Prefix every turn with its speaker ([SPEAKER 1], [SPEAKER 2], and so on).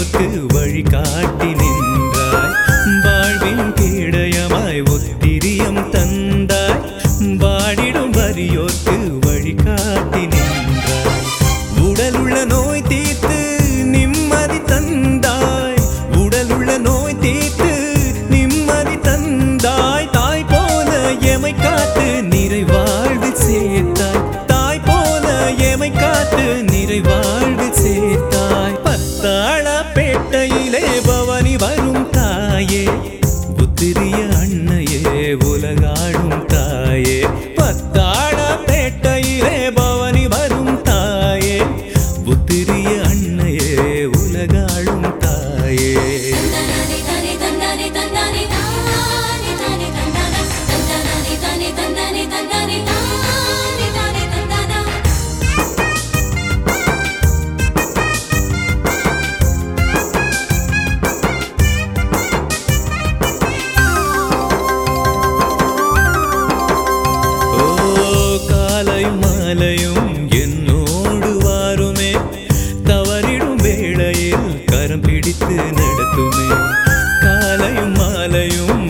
[SPEAKER 1] வறியோர்க்கு வழிகாட்டி நின்றாய் வாழ்வின் கேடயமாய் ஒத்திரியம் தந்தாய் வாடிடும் வறியோர்க்கு வழிகாட்டி நின்றாய் உடலுள்ள நோய் தீர்த்து நிம்மதி தந்தாய் உடலுள்ள நோய் தீர்த்து நிம்மதி தந்தாய் தாய் போல எமை காத்து நிறைவாழ்வு சேர்த்தாய் தாய் போல எமை காத்து நிறைவாழ்வு சேர்த்தாய் பத்தாள பேட்டையிலே பவனி வரும் தாயே புத்திரிய அன்னையே உலகாடும் தாயே பத்தாள பேட்டையிலே பவனி வரும் தாயே புத்திரிய அன்னையே உலகாடும் தாயே
[SPEAKER 2] தன்னானே தானே தன்னானே தன்னானே தானே தானே தன்னானா தன்னானே தானே தன்னானே தன்னானே தானே தானே தன்னானா
[SPEAKER 1] ஓ காலையும் மாலையும் என்னோடு வாருமே தவறிடும் வேளையில் கரம் பிடித்து நடத்துமே காலையும் மாலையும்